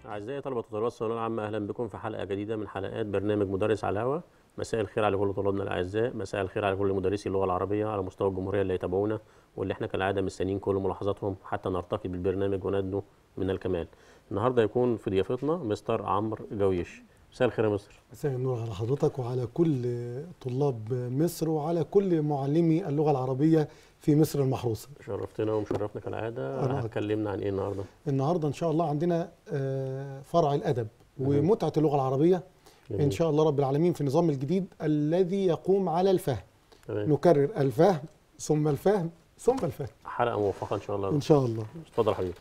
أعزائي طلبة وطلاب الثانوية العامة أهلا بكم في حلقة جديدة من حلقات برنامج مدرس على الهواء مساء الخير على كل طلابنا الأعزاء مساء الخير على كل مدرسي اللغة العربية على مستوى الجمهورية اللي يتابعونا واللي احنا كالعادة مستنيين كل ملاحظاتهم حتى نرتقي بالبرنامج وندنو من الكمال النهاردة يكون في ضيافتنا مستر عمرو جويش مساء الخير يا مستر مساء النور على حضرتك وعلى كل طلاب مصر وعلى كل معلمي اللغة العربية في مصر المحروسة شرفتنا ومشرفنا كالعادة أنا هتكلمنا عن إيه النهاردة النهاردة إن شاء الله عندنا آه، فرع الأدب ومتعة اللغة العربية جميل. إن شاء الله رب العالمين في النظام الجديد الذي يقوم على الفهم تمام نكرر الفهم ثم الفهم ثم الفهم حلقة موفقة إن شاء الله إن شاء الله اتفضل حبيبي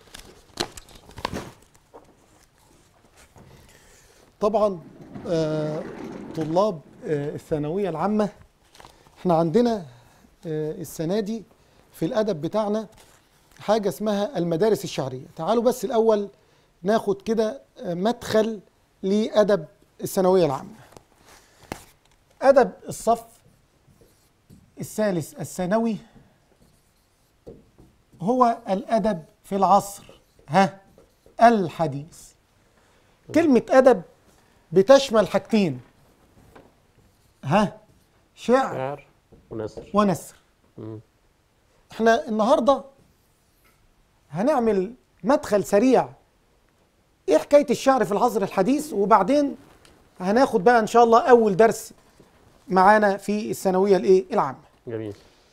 طبعا آه، طلاب آه، الثانوية العامة احنا عندنا آه، السنة دي في الأدب بتاعنا حاجة اسمها المدارس الشعرية تعالوا بس الأول ناخد كده آه، مدخل لأدب الثانوية العامة أدب الصف الثالث الثانوي هو الأدب في العصر ها الحديث كلمة أدب بتشمل حاجتين ها شعر شعر ونثر ونثر مم. احنا النهارده هنعمل مدخل سريع ايه حكايه الشعر في العصر الحديث وبعدين هناخد بقى ان شاء الله اول درس معانا في الثانويه الايه العامه جميل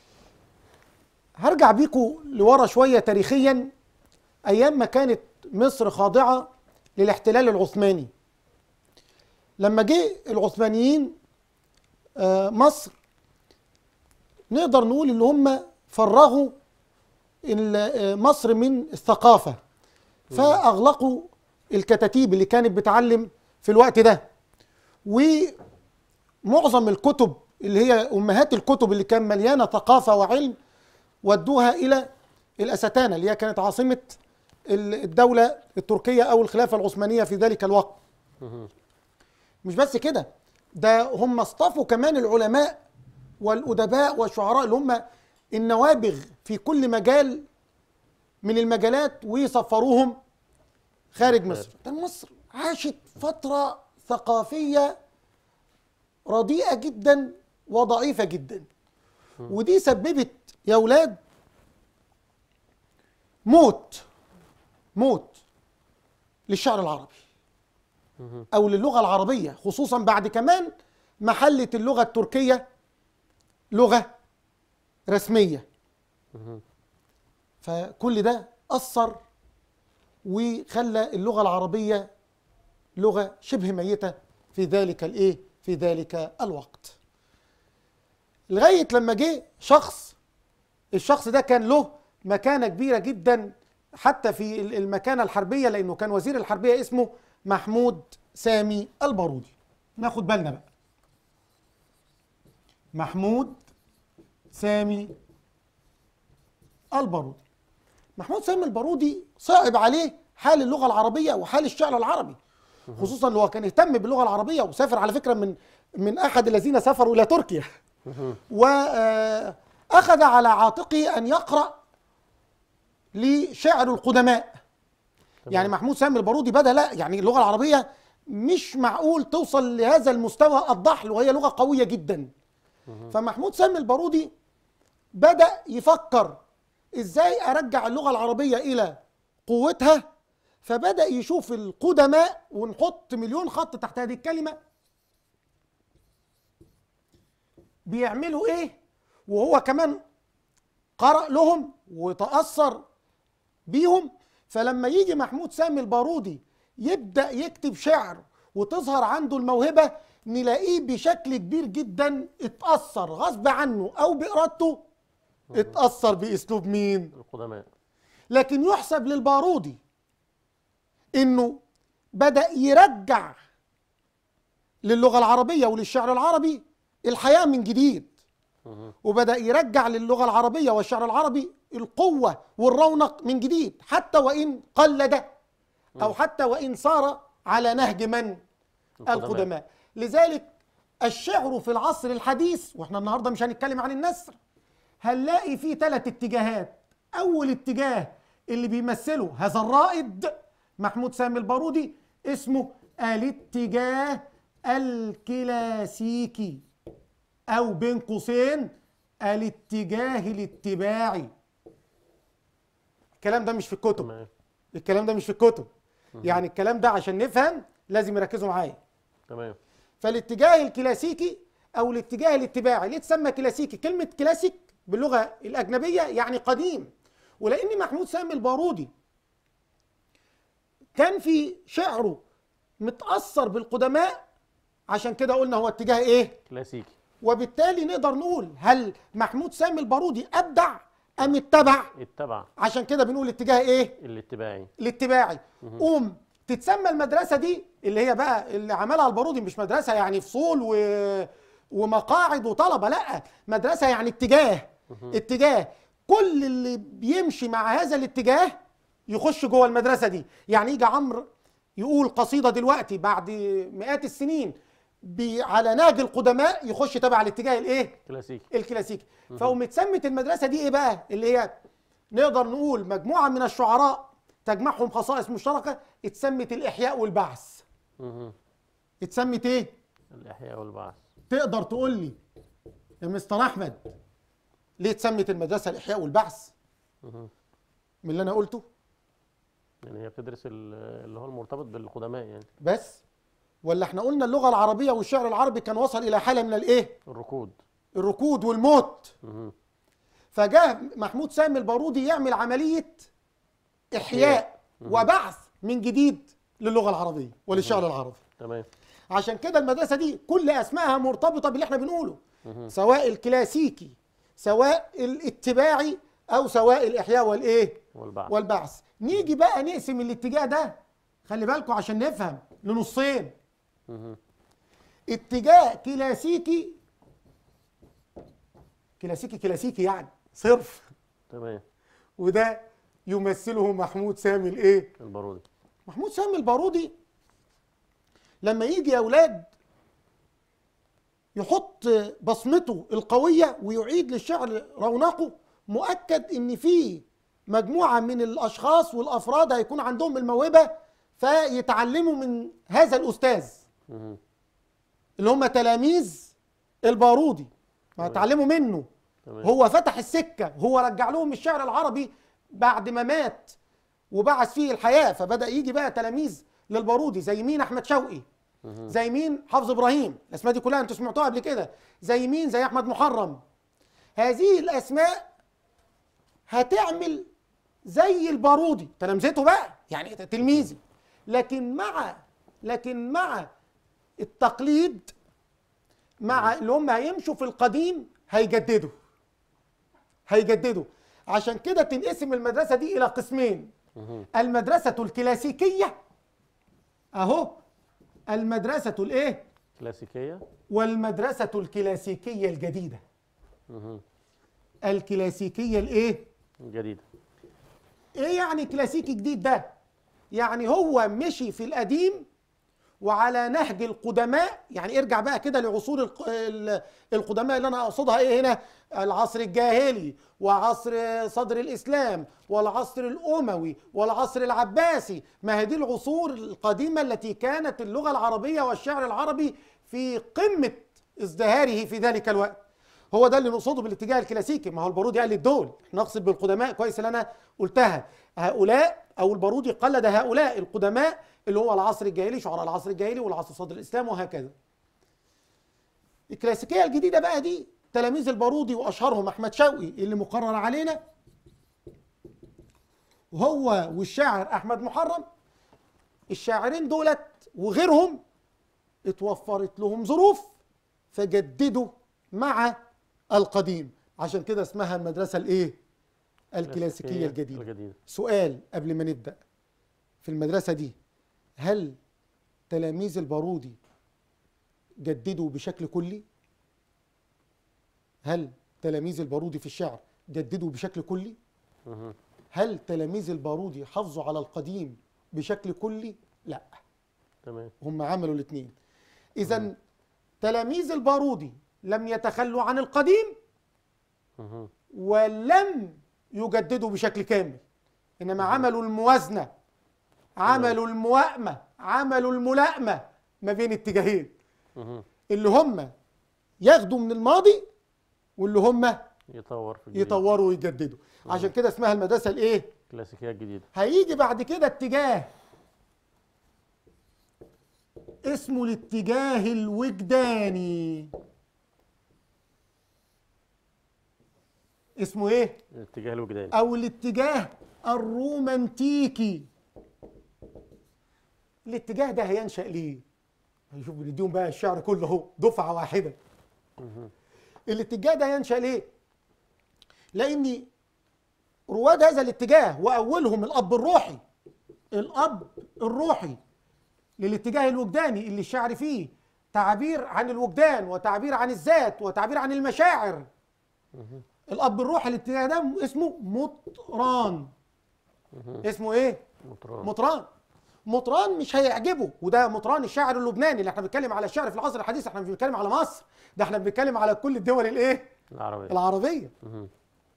هرجع بيكم لورا شويه تاريخيا ايام ما كانت مصر خاضعه للاحتلال العثماني لما جه العثمانيين آه، مصر نقدر نقول ان هم فرغوا ال- آه، مصر من الثقافه فاغلقوا الكتاتيب اللي كانت بتعلم في الوقت ده ومعظم الكتب اللي هي امهات الكتب اللي كان مليانه ثقافه وعلم ودوها الى الاستانه اللي هي كانت عاصمه ال- الدوله التركيه او الخلافه العثمانيه في ذلك الوقت مهم. مش بس كده ده هم اصطفوا كمان العلماء والأدباء والشعراء اللي هم النوابغ في كل مجال من المجالات ويسفروهم خارج مصر ده مصر عاشت فترة ثقافية رديئة جدا وضعيفة جدا ودي سببت يا أولاد موت موت للشعر العربي او للغه العربيه خصوصا بعد كمان ما حلت اللغه التركيه لغه رسميه فكل ده اثر وخلى اللغه العربيه لغه شبه ميته في ذلك الايه في ذلك الوقت لغايه لما جه شخص الشخص ده كان له مكانه كبيره جدا حتى في ال- المكانه الحربيه لانه كان وزير الحربيه اسمه محمود سامي البارودي ناخد بالنا بقى محمود سامي البارودي محمود سامي البارودي صعب عليه حال اللغه العربيه وحال الشعر العربي خصوصا اللي هو كان يهتم باللغه العربيه وسافر على فكره من من احد الذين سافروا الى تركيا واخذ على عاتقه ان يقرا لشعر القدماء يعني محمود سامي البارودي بدا لا يعني اللغه العربيه مش معقول توصل لهذا المستوى الضحل وهي لغه قويه جدا فمحمود سامي البارودي بدا يفكر ازاي ارجع اللغه العربيه الى قوتها فبدا يشوف القدماء ونحط مليون خط تحت هذه الكلمه بيعملوا ايه وهو كمان قرأ لهم وتأثر بيهم فلما يجي محمود سامي البارودي يبدأ يكتب شعر وتظهر عنده الموهبة نلاقيه بشكل كبير جدا اتأثر غصب عنه أو بإرادته اتأثر بأسلوب مين؟ القدماء لكن يحسب للبارودي انه بدأ يرجع للغة العربية وللشعر العربي الحياة من جديد وبدأ يرجع للغة العربية والشعر العربي القوة والرونق من جديد حتى وإن قلد أو حتى وإن صار على نهج من القدماء لذلك الشعر في العصر الحديث واحنا النهارده مش هنتكلم عن النثر هنلاقي فيه ثلاث اتجاهات اول اتجاه اللي بيمثله هذا الرائد محمود سامي البارودي اسمه الاتجاه الكلاسيكي او بين قوسين الاتجاه الاتباعي الكلام ده مش في الكتب تمام الكلام ده مش في الكتب يعني الكلام ده عشان نفهم لازم يركزوا معايا تمام فالاتجاه الكلاسيكي او الاتجاه الاتباعي ليه تسمى كلاسيكي كلمه كلاسيك باللغه الاجنبيه يعني قديم ولان محمود سامي البارودي كان في شعره متاثر بالقدماء عشان كده قلنا هو اتجاه ايه كلاسيكي وبالتالي نقدر نقول هل محمود سامي البارودي ابدع ام اتبع اتبع عشان كده بنقول اتجاه ايه الاتباعي الاتباعي قوم تتسمى المدرسه دي اللي هي بقى اللي عملها البارودي مش مدرسه يعني فصول و... ومقاعد وطلبه لا مدرسه يعني اتجاه اتجاه كل اللي بيمشي مع هذا الاتجاه يخش جوه المدرسه دي يعني يجي عمرو يقول قصيده دلوقتي بعد مئات السنين ب- على نهج القدماء يخش تبع الاتجاه الايه كلاسيكي الكلاسيكي فقوم اتسمت المدرسه دي ايه بقى اللي هي نقدر نقول مجموعه من الشعراء تجمعهم خصائص مشتركه اتسمت الاحياء والبعث مهم. اتسمت ايه الاحياء والبعث تقدر تقول لي يا مستر احمد ليه اتسمت المدرسه الاحياء والبعث مهم. من اللي انا قلته يعني هي بتدرس ال- اللي هو المرتبط بالقدماء يعني بس ولا احنا قلنا اللغه العربيه والشعر العربي كان وصل الى حاله من الايه الركود الركود والموت مهم. فجاء محمود سامي البارودي يعمل عمليه احياء وبعث من جديد للغه العربيه وللشعر العربي تمام عشان كده المدرسه دي كل اسمائها مرتبطه باللي احنا بنقوله سواء الكلاسيكي سواء الاتباعي او سواء الاحياء والايه والبعث والبعث نيجي بقى نقسم الاتجاه ده خلي بالكم عشان نفهم لنصين مهم. اتجاه كلاسيكي كلاسيكي كلاسيكي يعني صرف تمام وده يمثله محمود سامي الايه البارودي محمود سامي البارودي لما يجي يا اولاد يحط بصمته القويه ويعيد للشعر رونقه مؤكد ان في مجموعه من الاشخاص والافراد هيكون عندهم الموهبه فيتعلموا من هذا الاستاذ مهم. اللي هم تلاميذ البارودي تمام. هيتعلموا منه تمام هو فتح السكه هو رجع لهم الشعر العربي بعد ما مات وبعث فيه الحياه فبدا يجي بقى تلاميذ للبارودي زي مين احمد شوقي مهم. زي مين حافظ ابراهيم الاسماء دي كلها انتوا سمعتوها قبل كده زي مين زي احمد محرم هذه الاسماء هتعمل زي البارودي تلامذته بقى يعني تلميذي لكن مع لكن مع التقليد مع اللي هم هيمشوا في القديم هيجددوا هيجددوا عشان كده تنقسم المدرسه دي الى قسمين مهم. المدرسه الكلاسيكيه اهو المدرسه الايه كلاسيكية والمدرسه الكلاسيكيه الجديده مهم. الكلاسيكيه الايه جديدة ايه يعني كلاسيكي جديد ده يعني هو مشي في القديم وعلى نهج القدماء يعني ارجع بقى كده لعصور الق- ال- القدماء اللي انا اقصدها ايه هنا العصر الجاهلي وعصر صدر الاسلام والعصر الاموي والعصر العباسي ما هي دي العصور القديمه التي كانت اللغه العربيه والشعر العربي في قمه ازدهاره في ذلك الوقت هو ده اللي نقصده بالاتجاه الكلاسيكي ما هو البارودي قال الدول احنا نقصد بالقدماء كويس اللي انا قلتها هؤلاء او البارودي قلد هؤلاء القدماء اللي هو العصر الجاهلي شعراء العصر الجاهلي والعصر صدر الاسلام وهكذا الكلاسيكيه الجديده بقى دي تلاميذ البارودي واشهرهم احمد شوقي اللي مقرر علينا وهو والشاعر احمد محرم الشاعرين دولت وغيرهم اتوفرت لهم ظروف فجددوا مع القديم عشان كده اسمها المدرسه الايه الكلاسيكيه الجديده الجديدة سؤال قبل ما نبدا في المدرسه دي هل تلاميذ البارودي جددوا بشكل كلي هل تلاميذ البارودي في الشعر جددوا بشكل كلي مهم. هل تلاميذ البارودي حافظوا على القديم بشكل كلي لا تمام هم عملوا الاثنين اذا تلاميذ البارودي لم يتخلوا عن القديم مهم. ولم يجددوا بشكل كامل انما عملوا الموازنه عملوا الموائمه عملوا الملائمه ما بين اتجاهين مهم. اللي هم ياخدوا من الماضي واللي هم يطور في الجديد. يطوروا ويجددوا عشان كده اسمها المدرسه الايه كلاسيكيات جديده هيجي بعد كده اتجاه اسمه الاتجاه الوجداني اسمه ايه الاتجاه الوجداني او الاتجاه الرومانتيكي الاتجاه ده هينشأ ليه هنشوف بنديهم بقى الشعر كله اهو دفعة واحدة الاتجاه ده ينشأ ليه لان رواد هذا الاتجاه واولهم الاب الروحي الاب الروحي للاتجاه الوجداني اللي الشعر فيه تعبير عن الوجدان وتعبير عن الذات وتعبير عن المشاعر الاب الروحي الاتجاه ده اسمه مطران اسمه ايه مطران مطران مطران مش هيعجبه وده مطران الشاعر اللبناني اللي احنا بنتكلم على الشعر في العصر الحديث احنا مش بنتكلم على مصر ده احنا بنتكلم على كل الدول الايه العربيه العربيه مهم.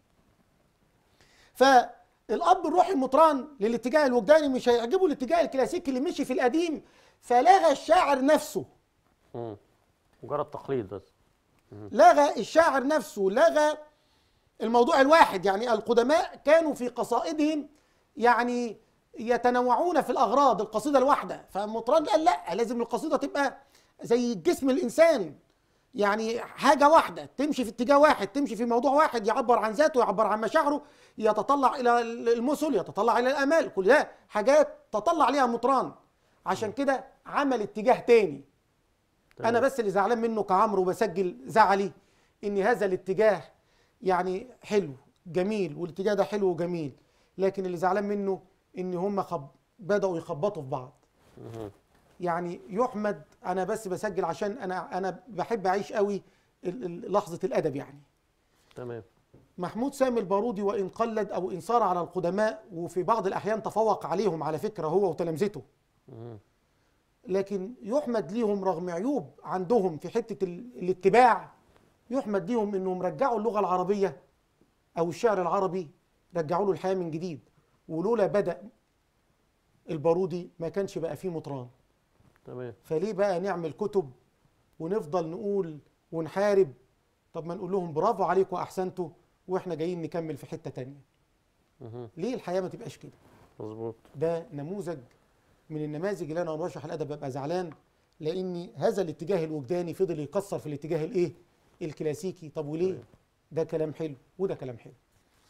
فالاب الروحي المطران للاتجاه الوجداني مش هيعجبه الاتجاه الكلاسيكي اللي مشي في القديم فلغى الشاعر نفسه مم. مجرد تقليد بس لغى الشاعر نفسه لغى الموضوع الواحد يعني القدماء كانوا في قصائدهم يعني يتنوعون في الأغراض القصيدة الواحدة فمطران قال لا لازم القصيدة تبقى زي جسم الإنسان يعني حاجة واحدة تمشي في اتجاه واحد تمشي في موضوع واحد يعبر عن ذاته يعبر عن مشاعره يتطلع إلى المثل يتطلع إلى الآمال كل ده حاجات تطلع عليها مطران عشان كده عمل اتجاه تاني تمام. انا بس اللي زعلان منه كعمرو بسجل زعلي ان هذا الاتجاه يعني حلو جميل والاتجاه ده حلو وجميل لكن اللي زعلان منه ان هم خب... بداوا يخبطوا في بعض مهم. يعني يحمد انا بس بسجل عشان انا انا بحب اعيش قوي ال- ال- لحظه الادب يعني تمام محمود سامي البارودي وان قلد او ان صار على القدماء وفي بعض الاحيان تفوق عليهم على فكره هو وتلامذته مهم. لكن يحمد ليهم رغم عيوب عندهم في حته ال- الاتباع يحمد ليهم انهم رجعوا اللغه العربيه او الشعر العربي رجعوا له الحياه من جديد ولولا بدا البارودي ما كانش بقى فيه مطران تمام فليه بقى نعمل كتب ونفضل نقول ونحارب طب ما نقول لهم برافو عليكم احسنتوا واحنا جايين نكمل في حته تانية مهم. ليه الحياه ما تبقاش كده مظبوط ده نموذج من النماذج اللي انا وانا بشرح الادب ببقى زعلان لان هذا الاتجاه الوجداني فضل يكسر في الاتجاه الايه الكلاسيكي طب وليه ده كلام حلو وده كلام حلو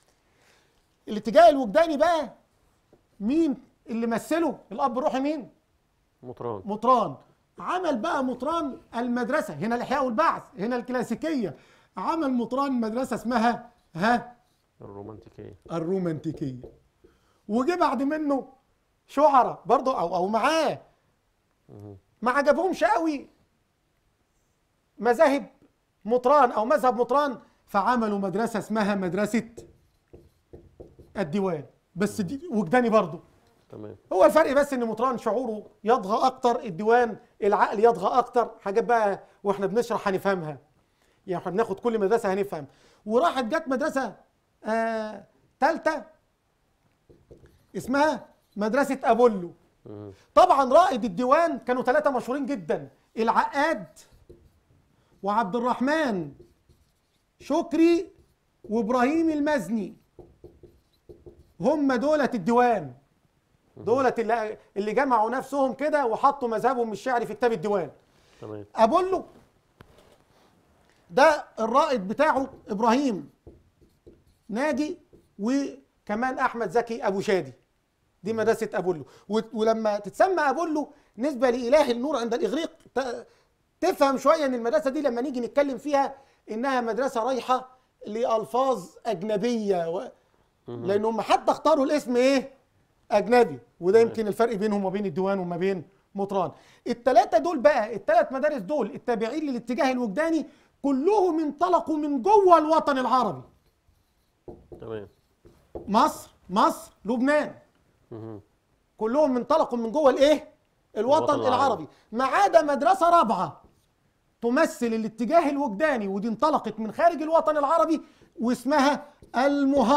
الاتجاه الوجداني بقى مين اللي مثله الاب الروحي مين مطران مطران عمل بقى مطران المدرسه هنا الاحياء والبعث هنا الكلاسيكيه عمل مطران مدرسه اسمها ها الرومانتيكيه الرومانتيكيه وجه بعد منه شعراء برضه او او معاه مهم. ما عجبهمش قوي مذاهب مطران او مذهب مطران فعملوا مدرسه اسمها مدرسه الديوان بس دي وجداني برضه تمام هو الفرق بس ان مطران شعوره يطغى اكتر الديوان العقل يطغى اكتر حاجات بقى واحنا بنشرح هنفهمها يعني احنا بناخد كل مدرسه هنفهم وراحت جت مدرسه آه ثالثه اسمها مدرسه ابولو مهم. طبعا رائد الديوان كانوا ثلاثه مشهورين جدا العقاد وعبد الرحمن شكري وابراهيم المزني هم دولة الديوان دولة اللي, اللي جمعوا نفسهم كده وحطوا مذهبهم الشعري في كتاب الديوان تمام أبولو ده الرائد بتاعه إبراهيم ناجي وكمان أحمد زكي أبو شادي دي مدرسة أبولو و- ولما تتسمى أبولو نسبة لإله النور عند الإغريق ت- تفهم شوية إن المدرسة دي لما نيجي نتكلم فيها إنها مدرسة رايحة لألفاظ أجنبية و... لأن هم حتى اختاروا الاسم إيه؟ أجنبي وده تمام. يمكن الفرق بينهم وبين الديوان وما بين مطران التلاتة دول بقى التلات مدارس دول التابعين للاتجاه الوجداني كلهم انطلقوا من جوه الوطن العربي تمام مصر مصر لبنان مهم. كلهم انطلقوا من جوه الايه الوطن الوطن العربي. العربي ما عدا مدرسه رابعه تمثل الاتجاه الوجداني ودي انطلقت من خارج الوطن العربي واسمها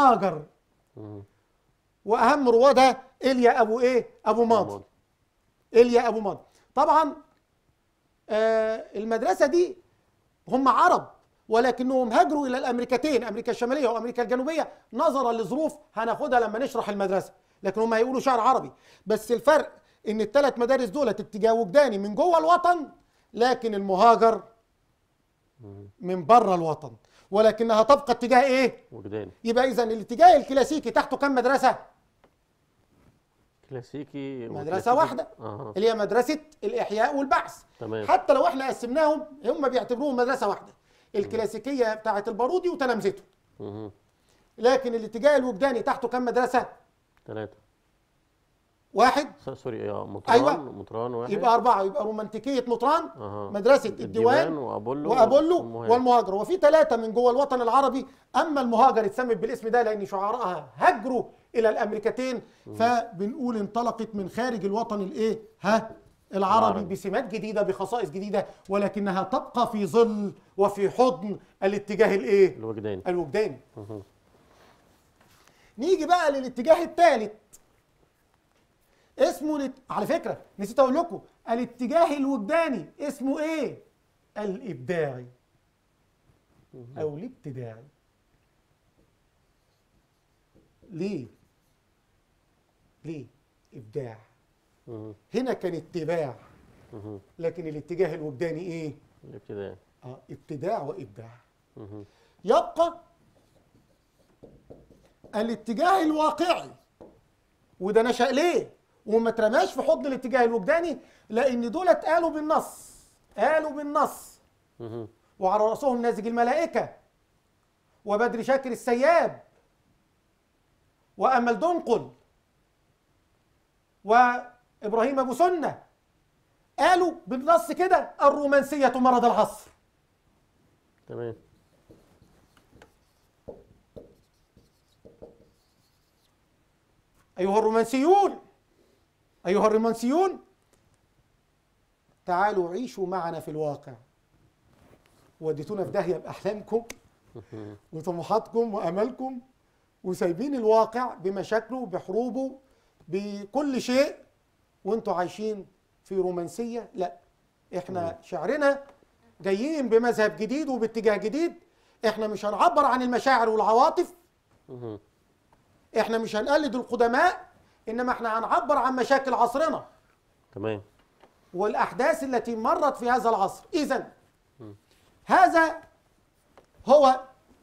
المهاجر مهم. واهم روادها ايليا ابو ايه ابو ماضي ماضي. ايليا ابو ماضي طبعا آه المدرسه دي هم عرب ولكنهم هاجروا الى الامريكتين امريكا الشماليه وامريكا الجنوبيه نظرا لظروف هناخدها لما نشرح المدرسه لكن هم هيقولوا شعر عربي بس الفرق ان الثلاث مدارس دولت اتجاه وجداني من جوه الوطن لكن المهاجر من بره الوطن ولكنها تبقى اتجاه ايه وجداني يبقى اذا الاتجاه الكلاسيكي تحته كم مدرسه كلاسيكي مدرسه وكلاسيكي- واحده اه اللي هي مدرسه الاحياء والبعث تمام حتى لو احنا قسمناهم هم بيعتبروهم مدرسه واحده الكلاسيكيه بتاعه البارودي وتلامذته مهم. لكن الاتجاه الوجداني تحته كم مدرسه ثلاثة واحد س- سوري اه مطران أيوة. مطران واحد يبقى اربعه يبقى رومانتيكيه مطران أها. مدرسه الديوان وابولو وابولو والمهاجر. والمهاجر وفي ثلاثه من جوه الوطن العربي اما المهاجر اتسمت بالاسم ده لان شعراءها هاجروا الى الامريكتين فبنقول انطلقت من خارج الوطن الايه ها العربي العربي. بسمات جديده بخصائص جديده ولكنها تبقى في ظل وفي حضن الاتجاه الايه الوجداني الوجداني مهم. نيجي بقى للاتجاه الثالث اسمه لت... على فكره نسيت اقول لكم الاتجاه الوجداني اسمه ايه الابداعي او الابتداعي ليه ليه ابداع مهم. هنا كان اتباع مهم. لكن الاتجاه الوجداني ايه الابتدائي اه ابتداع وابداع مهم. يبقى الاتجاه الواقعي وده نشأ ليه وما اترماش في حضن الاتجاه الوجداني لان دولت قالوا بالنص قالوا بالنص مهم. وعلى رأسهم نازج الملائكة وبدر شاكر السياب وأمل دنقل وإبراهيم أبو سنة قالوا بالنص كده الرومانسية مرض العصر تمام أيها الرومانسيون أيها الرومانسيون تعالوا عيشوا معنا في الواقع وديتونا في داهية بأحلامكم مهم. وطموحاتكم وأملكم وسايبين الواقع بمشاكله بحروبه بكل شيء وانتوا عايشين في رومانسية لا احنا شعرنا جايين بمذهب جديد وباتجاه جديد احنا مش هنعبر عن المشاعر والعواطف مهم. احنا مش هنقلد القدماء انما احنا هنعبر عن مشاكل عصرنا تمام والاحداث التي مرت في هذا العصر اذا هذا هو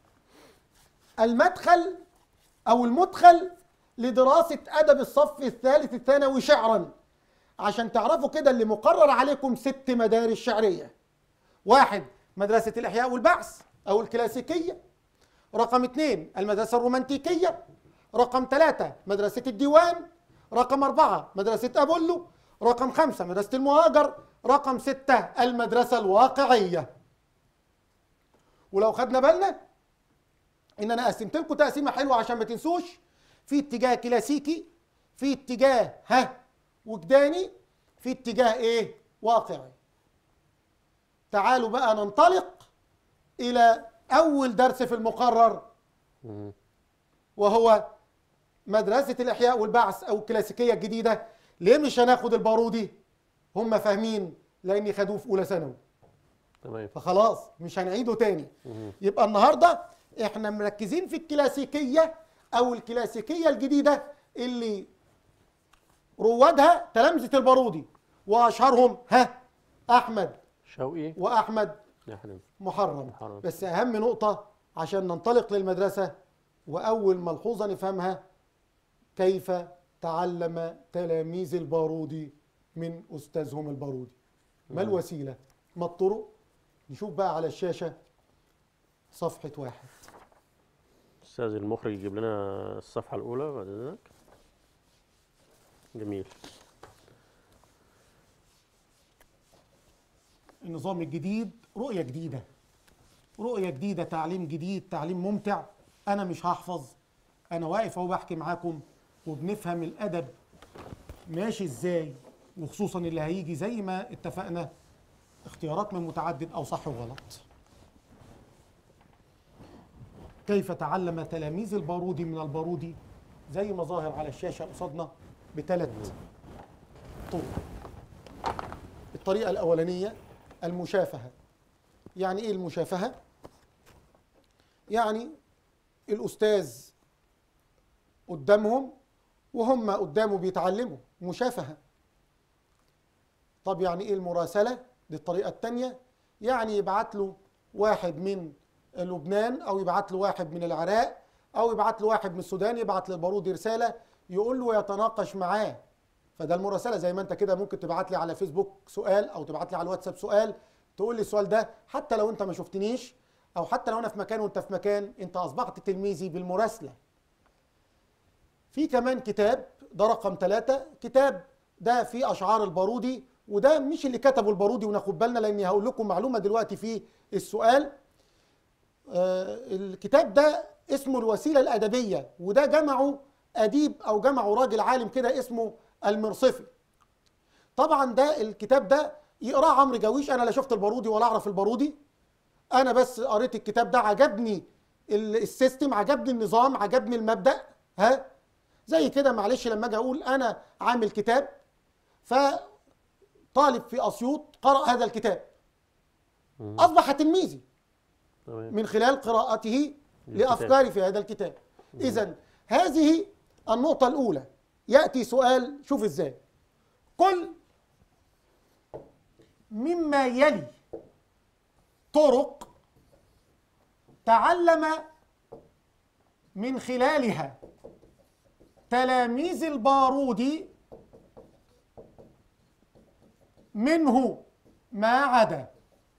المدخل او المدخل لدراسه ادب الصف الثالث الثانوي شعرا عشان تعرفوا كده اللي مقرر عليكم ست مدارس شعريه واحد مدرسه الاحياء والبعث او الكلاسيكيه رقم اثنين المدرسه الرومانتيكيه رقم ثلاثة مدرسة الديوان رقم أربعة مدرسة أبولو رقم خمسة مدرسة المهاجر رقم ستة المدرسة الواقعية ولو خدنا بالنا ان انا قسمت لكم تقسيمه حلوه عشان ما تنسوش في اتجاه كلاسيكي في اتجاه ها وجداني في اتجاه ايه واقعي تعالوا بقى ننطلق الى اول درس في المقرر مهم. وهو مدرسة الإحياء والبعث أو الكلاسيكية الجديدة ليه مش هناخد البارودي هم فاهمين لأني خدوه في أولى ثانوي تمام فخلاص مش هنعيده تاني مهم. يبقى النهاردة احنا مركزين في الكلاسيكية أو الكلاسيكية الجديدة اللي روادها تلامذة البارودي وأشهرهم ها أحمد شوقي وأحمد يحرم محرم محرم. بس اهم نقطة عشان ننطلق للمدرسة واول ملحوظة نفهمها كيف تعلم تلاميذ البارودي من استاذهم البارودي ما الوسيلة ما الطرق نشوف بقى على الشاشة صفحة واحد استاذ المخرج يجيب لنا الصفحة الأولى بعد إذنك جميل النظام الجديد رؤية جديدة رؤية جديدة تعليم جديد تعليم ممتع أنا مش هحفظ أنا واقف أهو بحكي معاكم وبنفهم الأدب ماشي إزاي وخصوصا اللي هيجي زي ما اتفقنا اختيارات من متعدد أو صح وغلط كيف تعلم تلاميذ البارودي من البارودي زي ما ظاهر على الشاشة قصادنا بثلاث طرق الطريقة الأولانية المشافهة يعني إيه المشافهة؟ يعني الأستاذ قدامهم وهم قدامه بيتعلموا مشافهة طب يعني إيه المراسلة؟ دي الطريقة التانية يعني يبعت له واحد من لبنان أو يبعت له واحد من العراق أو يبعت له واحد من السودان يبعت للبارودي رسالة يقول له يتناقش معاه فده المراسله زي ما انت كده ممكن تبعت لي على فيسبوك سؤال او تبعت لي على الواتساب سؤال تقول لي السؤال ده حتى لو انت ما شفتنيش او حتى لو انا في مكان وانت في مكان انت اصبحت تلميذي بالمراسله في كمان كتاب ده رقم ثلاثة كتاب ده فيه اشعار البارودي وده مش اللي كتبه البارودي وناخد بالنا لاني هقول لكم معلومه دلوقتي في السؤال آه الكتاب ده اسمه الوسيله الادبيه وده جمعه اديب او جمعه راجل عالم كده اسمه المرصفي طبعا ده الكتاب ده يقراه عمرو جويش انا لا شفت البارودي ولا اعرف البارودي انا بس قريت الكتاب ده عجبني ال- السيستم عجبني النظام عجبني المبدأ ها زي كده معلش لما اجي اقول انا عامل كتاب فطالب في اسيوط قرأ هذا الكتاب اصبح تلميذي تمام من خلال قراءته للكتاب. لافكاري في هذا الكتاب اذا هذه النقطه الاولى ياتي سؤال شوف ازاي قل مما يلي طرق تعلم من خلالها تلاميذ البارودي منه ما عدا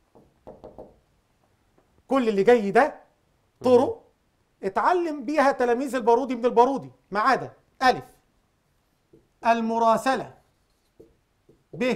كل اللي جاي ده طرق اتعلم بيها تلاميذ البارودي من البارودي ما عدا ألف المراسلة ب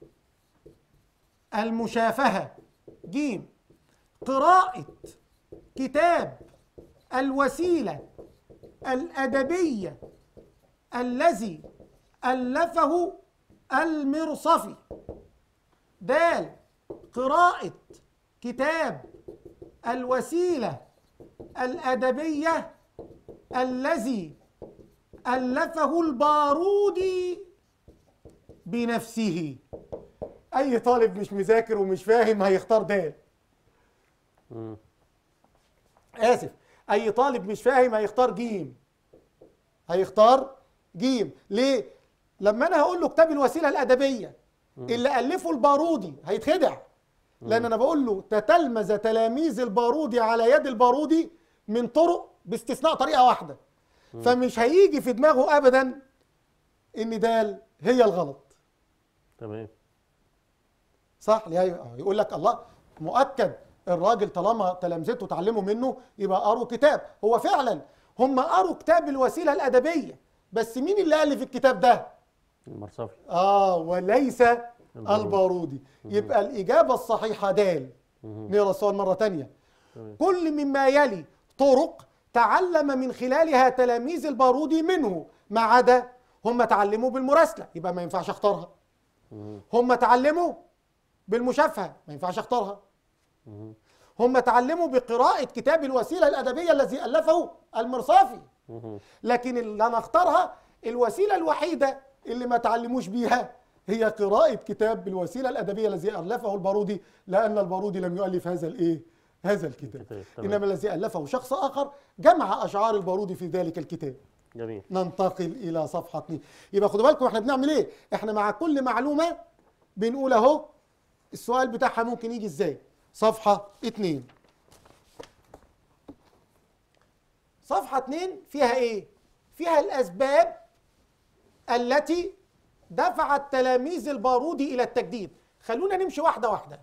المشافهة ج قراءة كتاب الوسيلة الأدبية الذي ألفه المرصفي د قراءة كتاب الوسيلة الأدبية الذي ألفه البارودي بنفسه أي طالب مش مذاكر ومش فاهم هيختار د مم. آسف أي طالب مش فاهم هيختار جيم هيختار جيم ليه؟ لما أنا هقول له كتاب الوسيلة الأدبية اللي ألفه البارودي هيتخدع لأن أنا بقول له تتلمذ تلاميذ البارودي على يد البارودي من طرق باستثناء طريقة واحدة فمش هيجي في دماغه أبدا إن دال هي الغلط تمام صح ليه آه، يقول لك الله مؤكد الراجل طالما تلامذته اتعلموا منه يبقى قروا كتاب هو فعلا هم قروا كتاب الوسيله الادبيه بس مين اللي الف الكتاب ده المرصفي اه وليس البارودي. البارودي يبقى الاجابه الصحيحه دال نقرا السؤال مره تانية تمام. كل مما يلي طرق تعلم من خلالها تلاميذ البارودي منه ما عدا هم تعلموا بالمراسله يبقى ما ينفعش اختارها مم. هم تعلموا بالمشافهه ما ينفعش اختارها مم. هم تعلموا بقراءة كتاب الوسيلة الأدبية الذي ألفه المرصافي مم. لكن اللي أنا اختارها الوسيلة الوحيدة اللي ما تعلموش بيها هي قراءة كتاب الوسيلة الأدبية الذي ألفه البارودي لأن البارودي لم يؤلف هذا الإيه؟ هذا الكتاب الكتاب، تمام. إنما الذي ألفه شخص آخر جمع أشعار البارودي في ذلك الكتاب جميل ننتقل إلى صفحة 2 يبقى خدوا بالكم احنا بنعمل إيه؟ احنا مع كل معلومة بنقول أهو السؤال بتاعها ممكن يجي إزاي؟ صفحة 2 صفحة 2 فيها ايه؟ فيها الأسباب التي دفعت تلاميذ البارودي إلى التجديد خلونا نمشي واحدة واحدة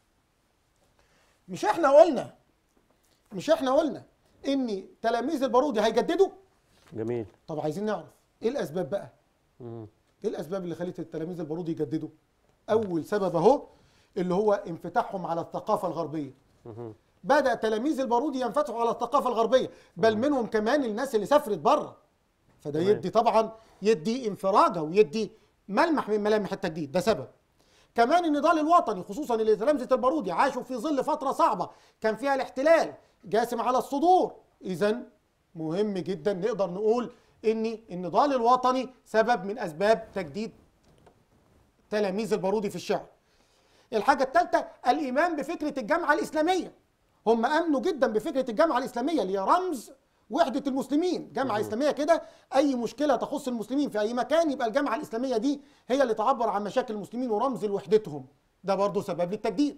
مش احنا قلنا مش احنا قلنا ان تلاميذ البارودي هيجددوا جميل طب عايزين نعرف ايه الاسباب بقى مم. ايه الاسباب اللي خلت التلاميذ البارودي يجددوا اول سبب اهو اللي هو انفتاحهم على الثقافه الغربيه مم. بدا تلاميذ البارودي ينفتحوا على الثقافه الغربيه بل منهم كمان الناس اللي سافرت بره فده تمام. يدي طبعا يدي انفراجه ويدي ملمح من ملامح التجديد ده سبب كمان النضال الوطني خصوصا اللي تلامذه البارودي عاشوا في ظل فتره صعبه كان فيها الاحتلال جاسم على الصدور اذا مهم جدا نقدر نقول ان النضال الوطني سبب من اسباب تجديد تلاميذ البارودي في الشعر الحاجه الثالثه الايمان بفكره الجامعه الاسلاميه هم امنوا جدا بفكره الجامعه الاسلاميه اللي هي رمز وحده المسلمين جامعه اسلاميه كده اي مشكله تخص المسلمين في اي مكان يبقى الجامعه الاسلاميه دي هي اللي تعبر عن مشاكل المسلمين ورمز لوحدتهم ده برضه سبب للتجديد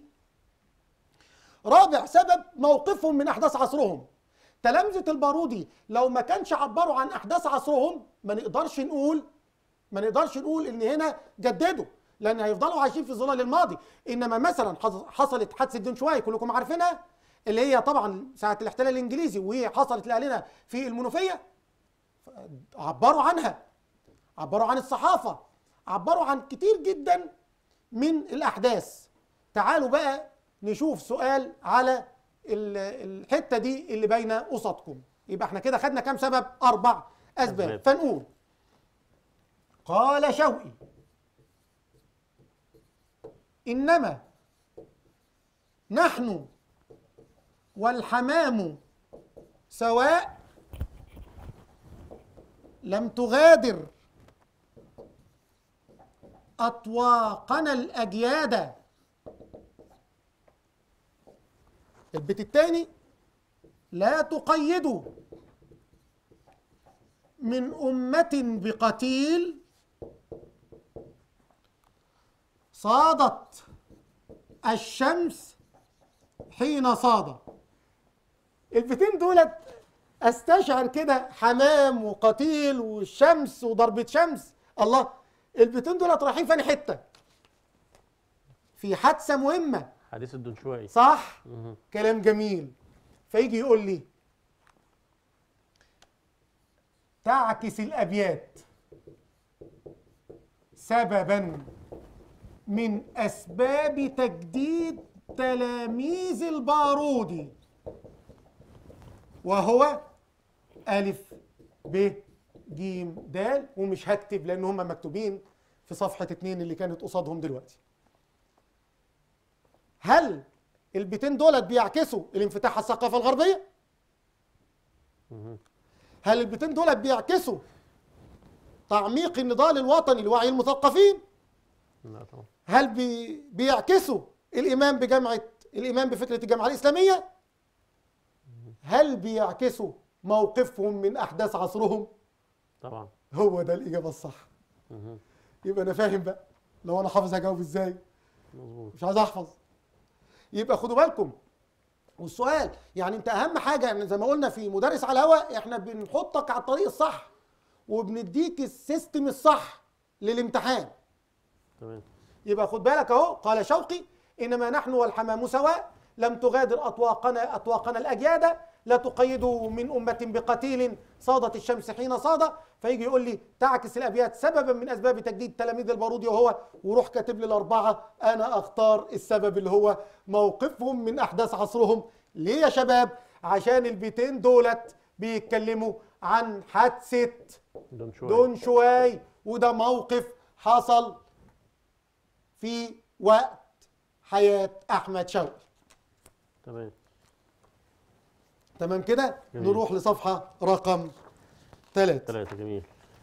رابع سبب موقفهم من احداث عصرهم تلامذه البارودي لو ما كانش عبروا عن احداث عصرهم ما نقدرش نقول ما نقدرش نقول ان هنا جددوا لان هيفضلوا عايشين في ظلال الماضي انما مثلا حص- حصلت حادثه دون شواي كلكم عارفينها اللي هي طبعا ساعه الاحتلال الانجليزي وهي حصلت لاهلنا في المنوفيه عبروا عنها عبروا عن الصحافه عبروا عن كتير جدا من الاحداث تعالوا بقى نشوف سؤال على ال- الحته دي اللي باينه قصادكم يبقى احنا كده خدنا كام سبب اربع اسباب أسباب. فنقول قال شوقي انما نحن والحمام سواء لم تغادر أطواقنا الأجياد البيت الثاني لا تقيدوا من أمة بقتيل صادت الشمس حين صاد البيتين دولت استشعر كده حمام وقتيل والشمس وضربة شمس الله البيتين دولت رايحين فين حتة في حادثة مهمة حديث الدنشوائي صح مهم. كلام جميل فيجي يقول لي تعكس الابيات سببا من اسباب تجديد تلاميذ البارودي وهو الف ب ج د ومش هكتب لان هم مكتوبين في صفحه اتنين اللي كانت قصادهم دلوقتي هل البيتين دولت بيعكسوا الانفتاح على الثقافه الغربيه مهم. هل البيتين دولت بيعكسوا تعميق النضال الوطني لوعي المثقفين لا طبعا هل بي بيعكسوا الايمان بجامعه الايمان بفكره الجامعه الاسلاميه هل بيعكسوا موقفهم من احداث عصرهم طبعا هو ده الاجابه الصح مهم. يبقى انا فاهم بقى لو انا حافظ هجاوب ازاي مظبوط مش عايز احفظ يبقى خدوا بالكم والسؤال يعني انت اهم حاجه يعني زي ما قلنا في مدرس على الهواء احنا بنحطك على الطريق الصح وبنديك السيستم الصح للامتحان تمام يبقى خد بالك اهو قال شوقي انما نحن والحمام سواء لم تغادر اطواقنا اطواقنا الاجياد لا تقيد من امه بقتيل صادت الشمس حين صاد فيجي يقول لي تعكس الابيات سببا من اسباب تجديد تلاميذ البارودي وهو وروح كاتب لي الاربعه انا اختار السبب اللي هو موقفهم من احداث عصرهم ليه يا شباب عشان البيتين دولت بيتكلموا عن حادثه دنشوائي دون شواي وده موقف حصل في وقت حياة أحمد شوقي تمام تمام كده جميل. نروح لصفحة رقم ثلاثة ثلاثة جميل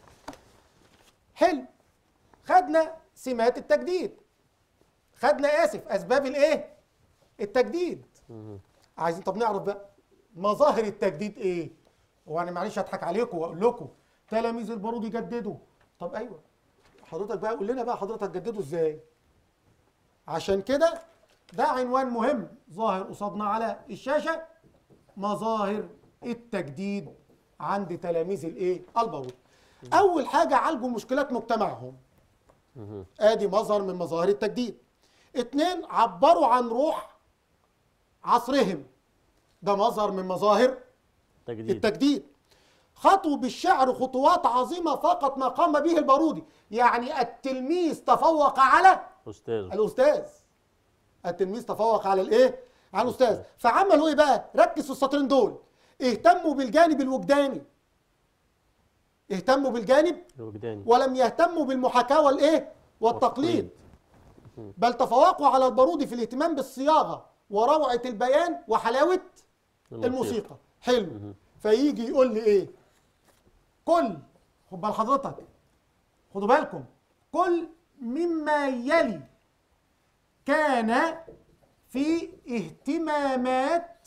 حلو خدنا سمات التجديد خدنا آسف أسباب الإيه التجديد مهم. عايزين طب نعرف بقى مظاهر التجديد ايه هو انا معلش هضحك عليكم واقول لكم تلاميذ البارود يجددوا طب ايوه حضرتك بقى قول لنا بقى حضرتك جددوا ازاي عشان كده ده عنوان مهم ظاهر قصادنا على الشاشه مظاهر التجديد عند تلاميذ الايه البارود اول حاجه عالجوا مشكلات مجتمعهم مهم. ادي مظهر من مظاهر التجديد اتنين عبروا عن روح عصرهم ده مظهر من مظاهر تجديد التجديد خطوا بالشعر خطوات عظيمة فقط ما قام به البارودي يعني التلميذ تفوق على أستاذ الأستاذ التلميذ تفوق على الإيه؟ على الأستاذ فعملوا إيه بقى؟ ركز في السطرين دول اهتموا بالجانب الوجداني اهتموا بالجانب الوجداني ولم يهتموا بالمحاكاة والإيه؟ والتقليد بل تفوقوا على البارودي في الاهتمام بالصياغة وروعة البيان وحلاوة الموسيقى حلو فيجي يقول لي ايه كل خد بال حضرتك خدوا بالكم كل مما يلي كان في اهتمامات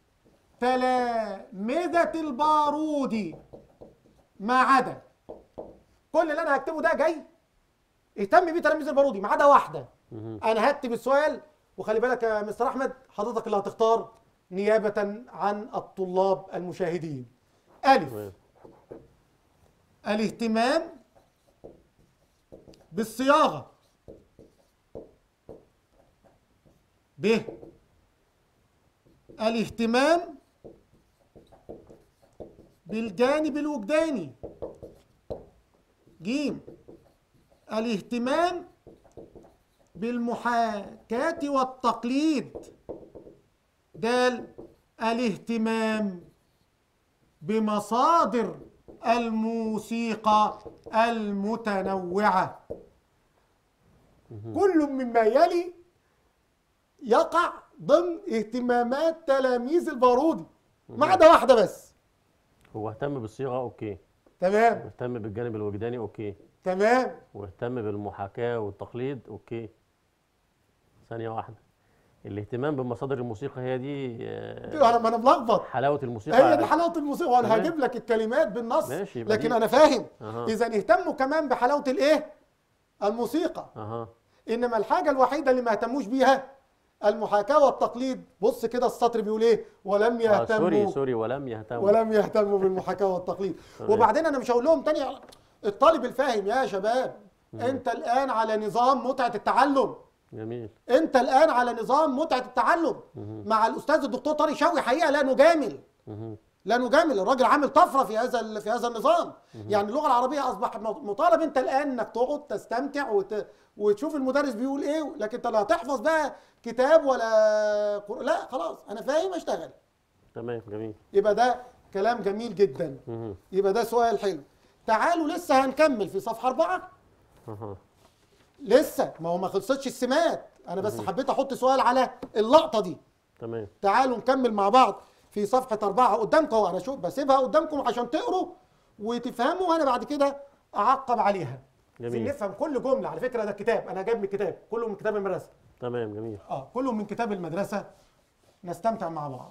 تلامذة البارودي ما عدا كل اللي انا هكتبه ده جاي اهتم بيه تلاميذ البارودي ما عدا واحده مهم. انا هكتب السؤال وخلي بالك يا مستر احمد حضرتك اللي هتختار نيابه عن الطلاب المشاهدين الف تمام الاهتمام بالصياغه ب الاهتمام بالجانب الوجداني ج الاهتمام بالمحاكاة والتقليد د الاهتمام بمصادر الموسيقى المتنوعة كل مما يلي يقع ضمن اهتمامات تلاميذ البارودي ما عدا واحدة بس هو اهتم بالصيغه اوكي تمام واهتم بالجانب الوجداني اوكي تمام واهتم بالمحاكاه والتقليد اوكي ثانيه واحده الاهتمام بمصادر الموسيقى هي دي آه، انا ما انا ملخبط حلاوه الموسيقى هي دي حلاوه الموسيقى وانا تمام. هجيب لك الكلمات بالنص ماشي، يبقى لكن دي- انا فاهم أها. اذا اهتموا كمان بحلاوه الايه الموسيقى اها انما الحاجه الوحيده اللي ما اهتموش بيها المحاكاه والتقليد بص كده السطر بيقول ايه ولم آه يهتموا سوري سوري ولم يهتم ولم يهتموا بالمحاكاه والتقليد تمام. وبعدين انا مش هقول لهم تاني الطالب الفاهم يا شباب انت الان على نظام متعه التعلم جميل انت الان على نظام متعه التعلم مع الاستاذ الدكتور طارق شوقي حقيقه لا نجامل مهم. لا نجامل الراجل عامل طفره في هذا ال- في هذا النظام يعني اللغه العربيه اصبح م- مطالب انت الان انك تقعد تستمتع وت... وتشوف المدرس بيقول ايه لكن انت لا تحفظ بقى كتاب ولا قر... لا خلاص انا فاهم اشتغل تمام جميل يبقى ده كلام جميل جدا مهم. يبقى ده سؤال حلو تعالوا لسه هنكمل في صفحه أربعة اها لسه ما هو ما خلصتش السمات انا بس حبيت احط سؤال على اللقطه دي تمام تعالوا نكمل مع بعض في صفحة أربعة قدامكم أهو، أنا شوف بسيبها قدامكم عشان تقروا وتفهموا وأنا بعد كده أعقب عليها جميل. عشان نفهم كل جملة على فكرة ده كتاب أنا جايب من الكتاب كله من كتاب المدرسة تمام جميل أه كله من كتاب المدرسة نستمتع مع بعض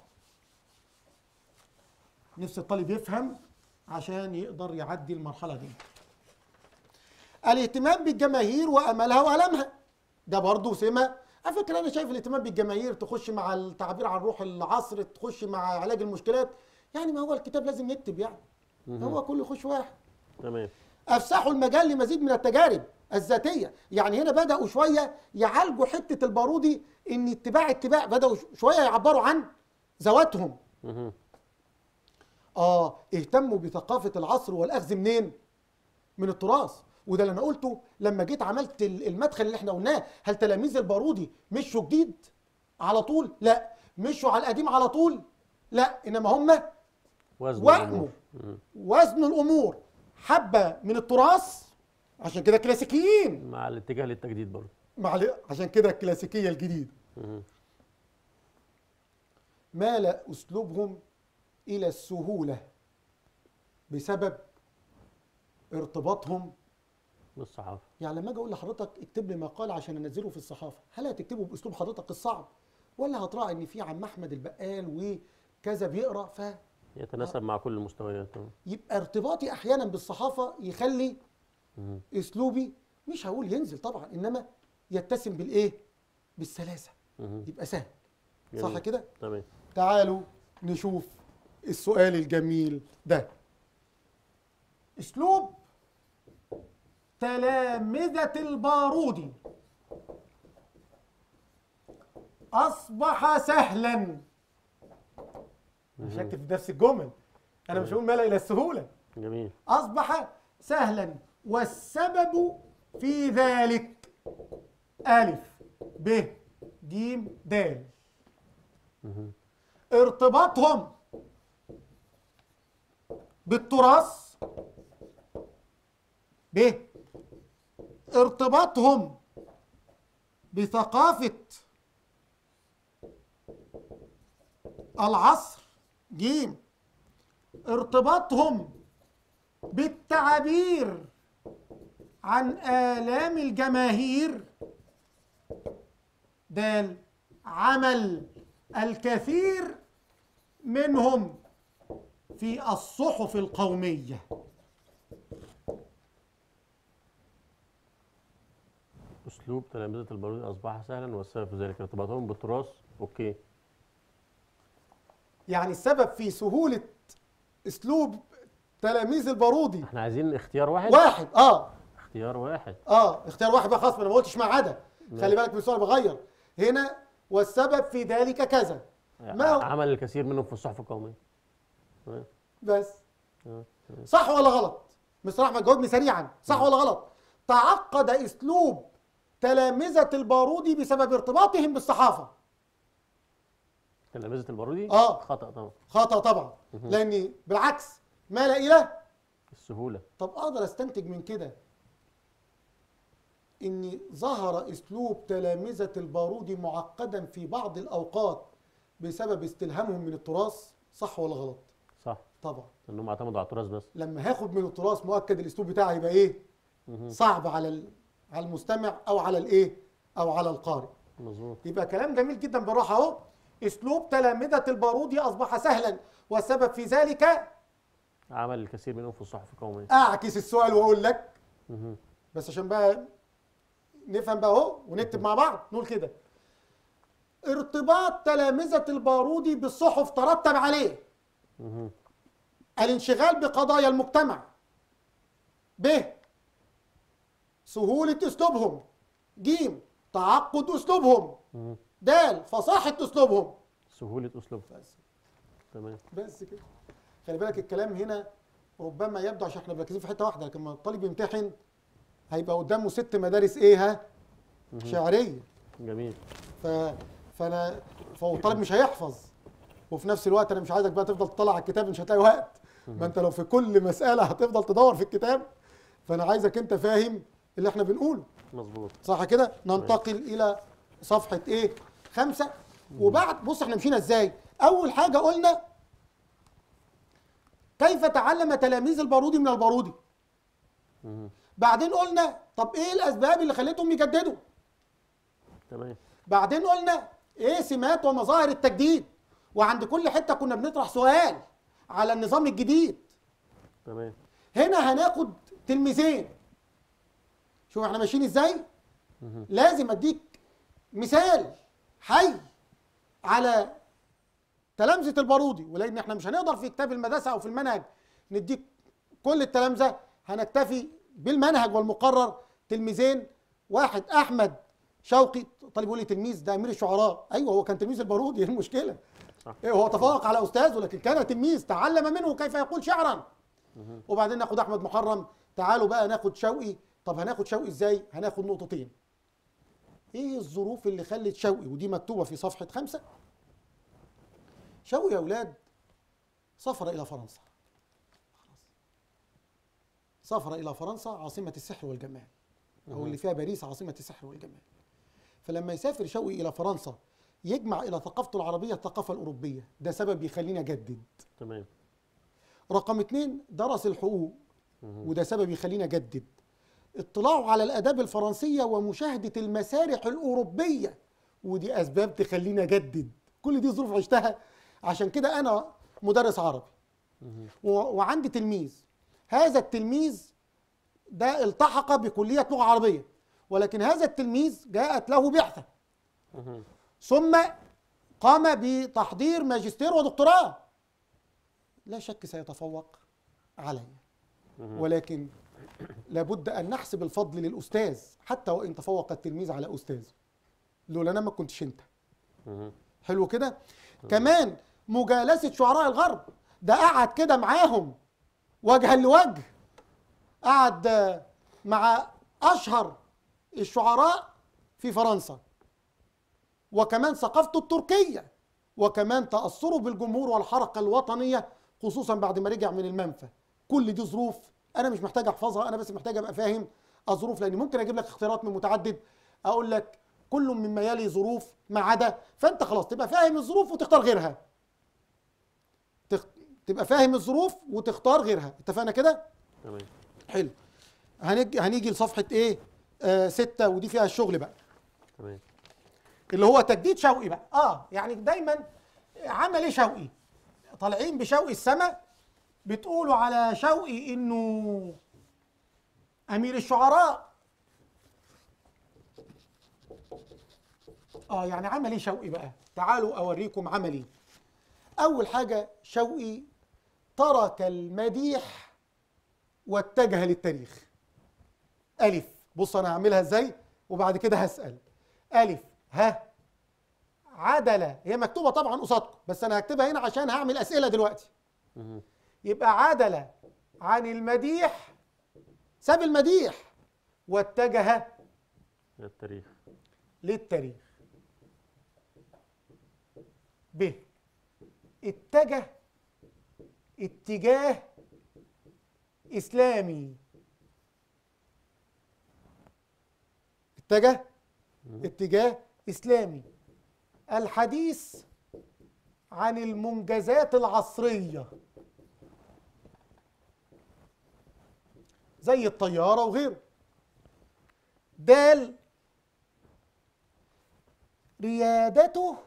نفس الطالب يفهم عشان يقدر يعدي المرحلة دي الاهتمام بالجماهير وأملها وألمها ده برضه سمة على فكرة أنا شايف الاهتمام بالجماهير تخش مع التعبير عن روح العصر تخش مع علاج المشكلات يعني ما هو الكتاب لازم يكتب يعني هو كله يخش واحد تمام افسحوا المجال لمزيد من التجارب الذاتيه يعني هنا بداوا شويه يعالجوا حته البارودي ان اتباع اتباع بداوا شويه يعبروا عن ذواتهم مهم. اه اهتموا بثقافه العصر والاخذ منين من التراث وده اللي انا قلته لما جيت عملت ال- المدخل اللي احنا قلناه هل تلاميذ البارودي مشوا جديد على طول لا مشوا على القديم على طول لا انما هم وزن وهموا الأمور. مهم. وزنوا الامور حبه من التراث عشان كده كلاسيكيين مع الاتجاه للتجديد برضه مع عشان كده الكلاسيكيه الجديده مهم. مال اسلوبهم الى السهوله بسبب ارتباطهم بالصحافه يعني لما اجي اقول لحضرتك اكتب لي مقال عشان انزله في الصحافه هل هتكتبه باسلوب حضرتك الصعب ولا هتراعي ان في عم احمد البقال وكذا بيقرا ف يتناسب مع كل المستويات يبقى ارتباطي احيانا بالصحافه يخلي مهم. اسلوبي مش هقول ينزل طبعا انما يتسم بالايه بالسلاسه مهم. يبقى سهل جميل. صح كده تمام تعالوا نشوف السؤال الجميل ده اسلوب تلامذة البارودي اصبح سهلا مش هكتب في نفس الجمل انا مش هقول ملا الى السهوله جميل أصبح سهلا والسبب في ذلك ألف ب ج د مهم. ارتباطهم بالتراث ب ارتباطهم بثقافة العصر ج ارتباطهم بالتعبير عن آلام الجماهير د عمل الكثير منهم في الصحف القوميه اسلوب تلامذه البارودي اصبح سهلا والسبب في ذلك ارتباطهم بالتراث اوكي يعني السبب في سهوله اسلوب تلاميذ البارودي احنا عايزين اختيار واحد واحد اه اختيار واحد اه اختيار واحد بقى خلاص ما انا ما قلتش ما عدا نعم. خلي بالك من السؤال بغير هنا والسبب في ذلك كذا ما هو عمل الكثير منهم في الصحف القوميه تمام. بس آه، تمام. صح ولا غلط مستر احمد جاوبني سريعا صح ولا غلط تعقد اسلوب تلامذه البارودي بسبب ارتباطهم بالصحافه تلامذه البارودي آه. خطا طبعا خطا طبعا لاني بالعكس مال الى السهوله طب اقدر استنتج من كده ان ظهر اسلوب تلامذه البارودي معقدا في بعض الاوقات بسبب استلهامهم من التراث صح ولا غلط صح طبعا انهم اعتمدوا على التراث بس لما هاخد من التراث مؤكد الاسلوب بتاعي يبقى ايه مهم. صعب على ال- على المستمع او على الايه او على القارئ مظبوط يبقى كلام جميل جدا بالراحه اهو اسلوب تلامذه البارودي اصبح سهلا والسبب في ذلك عمل الكثير منهم في الصحف القوميه اعكس السؤال واقول لك مهم. بس عشان بقى نفهم بقى اهو ونكتب مع بعض نقول كده ارتباط تلامذة البارودي بالصحف ترتب عليه مهم. الانشغال بقضايا المجتمع ب سهولة اسلوبهم ج تعقد اسلوبهم مهم. د فصاحة اسلوبهم سهوله اسلوب بس تمام بس كده خلي بالك الكلام هنا ربما يبدو عشان احنا مركزين في حته واحده لكن لما الطالب يمتحن هيبقى قدامه ست مدارس ايه ها شعريه جميل ف... فانا فهو الطالب مش هيحفظ وفي نفس الوقت انا مش عايزك بقى تفضل تطلع على الكتاب مش هتلاقي وقت ما انت لو في كل مساله هتفضل تدور في الكتاب فانا عايزك انت فاهم اللي احنا بنقوله مظبوط صح كده ننتقل الى صفحه ايه خمسة وبعد بص احنا مشينا ازاي اول حاجه قلنا كيف تعلم تلاميذ البارودي من البارودي مهم. بعدين قلنا طب ايه الاسباب اللي خلتهم يجددوا تمام بعدين قلنا ايه سمات ومظاهر التجديد وعند كل حته كنا بنطرح سؤال على النظام الجديد تمام هنا هناخد تلميذين شوف احنا ماشيين ازاي مهم. لازم اديك مثال حي على تلامذة البارودي ولان احنا مش هنقدر في كتاب المدرسة او في المنهج نديك كل التلامذة هنكتفي بالمنهج والمقرر تلميذين واحد احمد شوقي طالب يقول لي تلميذ ده امير الشعراء ايوه هو كان تلميذ البارودي ايه المشكله صح. ايه هو تفوق على استاذه لكن كان تلميذ تعلم منه كيف يقول شعرا وبعدين ناخد احمد محرم تعالوا بقى ناخد شوقي طب هناخد شوقي ازاي هناخد نقطتين ايه الظروف اللي خلت شوقي ودي مكتوبه في صفحه خمسة شوقي يا اولاد سافر الى فرنسا خلاص سافر الى فرنسا عاصمه السحر والجمال او اللي فيها باريس عاصمه السحر والجمال فلما يسافر شوقي الى فرنسا يجمع الى ثقافته العربيه الثقافه الاوروبيه ده سبب يخلينا اجدد تمام رقم اتنين درس الحقوق وده سبب يخلينا اجدد اطلاعه على الاداب الفرنسيه ومشاهده المسارح الاوروبيه ودي اسباب تخلينا اجدد كل دي ظروف عشتها عشان كده انا مدرس عربي و- وعندي تلميذ هذا التلميذ ده التحق بكليه لغه عربيه ولكن هذا التلميذ جاءت له بعثه مهم. ثم قام بتحضير ماجستير ودكتوراه لا شك سيتفوق علي ولكن لابد ان نحسب الفضل للاستاذ حتى وان تفوق التلميذ على استاذه لولا انا ما كنتش انت مهم. حلو كده كمان مجالسه شعراء الغرب ده قعد كده معاهم وجها لوجه قعد آه، مع اشهر الشعراء في فرنسا وكمان ثقافته التركيه وكمان تاثره بالجمهور والحركه الوطنيه خصوصا بعد ما رجع من المنفى كل دي ظروف انا مش محتاج احفظها انا بس محتاج ابقى فاهم الظروف لان ممكن اجيب لك اختيارات من متعدد اقول لك كل مما يلي ظروف ما عدا فانت خلاص تبقى فاهم الظروف وتختار غيرها تخ... تبقى فاهم الظروف وتختار غيرها اتفقنا كده تمام حلو هنيجي هنيجي لصفحه ايه آه ستة ودي فيها الشغل بقى تمام اللي هو تجديد شوقي بقى اه يعني دايما عمل ايه شوقي طالعين بشوقي السما بتقولوا على شوقي انه امير الشعراء اه يعني عمل ايه شوقي بقى تعالوا اوريكم عملي اول حاجه شوقي ترك المديح واتجه للتاريخ الف بص انا هعملها ازاي وبعد كده هسال الف ها عدل هي مكتوبه طبعا قصادكم بس انا هكتبها هنا عشان هعمل اسئله دلوقتي مهم. يبقى عدل عن المديح ساب المديح واتجه التاريخ للتاريخ ب اتجه اتجاه اسلامي اتجه اتجاه اسلامي الحديث عن المنجزات العصريه زي الطياره وغيره دال ريادته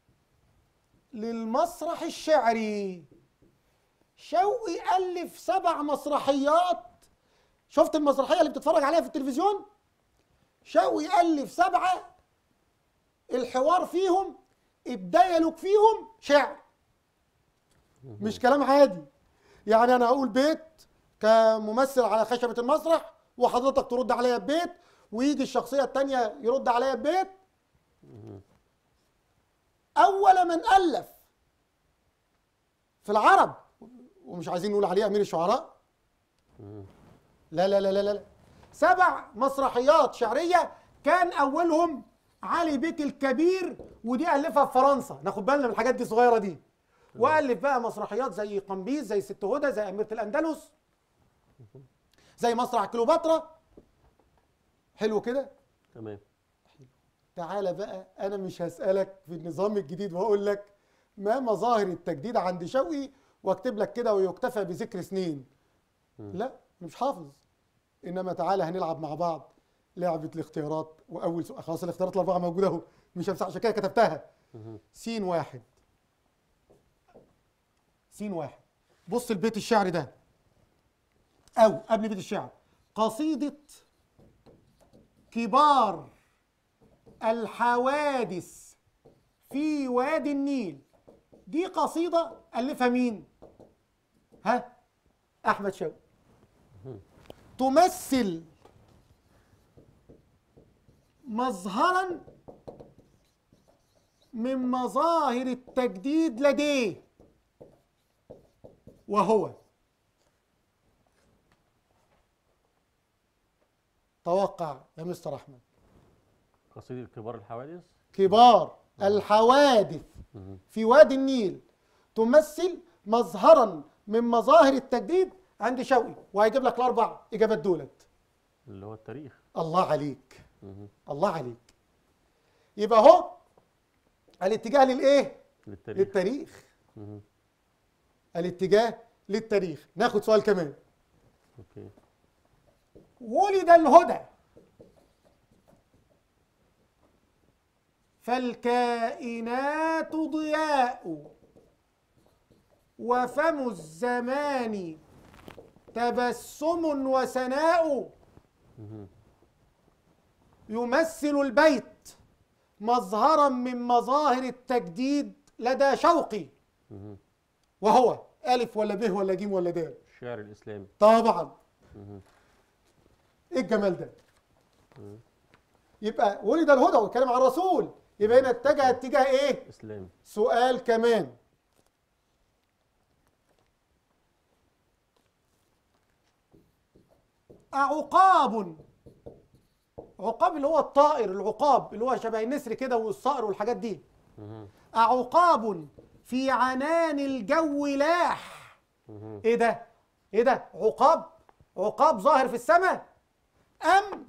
للمسرح الشعري شوقي ألف سبع مسرحيات شفت المسرحية اللي بتتفرج عليها في التلفزيون شوقي ألف سبعة الحوار فيهم الديالوج فيهم شعر مش كلام عادي يعني أنا أقول بيت كممثل على خشبة المسرح وحضرتك ترد عليا ببيت ويجي الشخصية التانية يرد عليا ببيت أول من ألف في العرب ومش عايزين نقول عليه أمير الشعراء لا لا لا لا لا سبع مسرحيات شعرية كان أولهم علي بيك الكبير ودي ألفها في فرنسا ناخد بالنا من الحاجات دي الصغيرة دي وألف بقى مسرحيات زي قمبيز زي ست هدى زي أميرة الأندلس زي مسرح كليوباترا حلو كده تمام تعالى بقى انا مش هسالك في النظام الجديد واقول لك ما مظاهر التجديد عند شوقي واكتب لك كده ويكتفى بذكر سنين لا مش حافظ انما تعالى هنلعب مع بعض لعبه الاختيارات واول سؤال خلاص الاختيارات الاربعه موجوده اهو مش همسح عشان كده كتبتها سين واحد سين واحد بص البيت الشعري ده او قبل بيت الشعر قصيده كبار الحوادث في وادي النيل دي قصيدة ألفها مين؟ ها؟ أحمد شوقي تمثل مظهرا من مظاهر التجديد لديه وهو توقع يا مستر أحمد قصيدة كبار الحوادث كبار الحوادث في وادي النيل تمثل مظهرا من مظاهر التجديد عند شوقي وهيجيب لك الاربع اجابات دولت اللي هو التاريخ الله عليك مهم. الله عليك يبقى اهو الاتجاه للايه للتاريخ للتاريخ مهم. الاتجاه للتاريخ ناخد سؤال كمان اوكي ولد الهدى فالكائنات ضياء وفم الزمان تبسم وسناء مهم. يمثل البيت مظهرا من مظاهر التجديد لدى شوقي مهم. وهو ألف ولا ب ولا ج ولا د الشعر الإسلامي طبعا مهم. ايه الجمال ده يبقى ولد الهدى والكلام عن الرسول يبقى هنا اتجه اتجاه ايه إسلامي سؤال كمان أعقاب عقاب اللي هو الطائر العقاب اللي هو شبه النسر كده والصقر والحاجات دي مهم. أعقاب في عنان الجو لاح مهم. ايه ده ايه ده عقاب عقاب ظاهر في السماء ام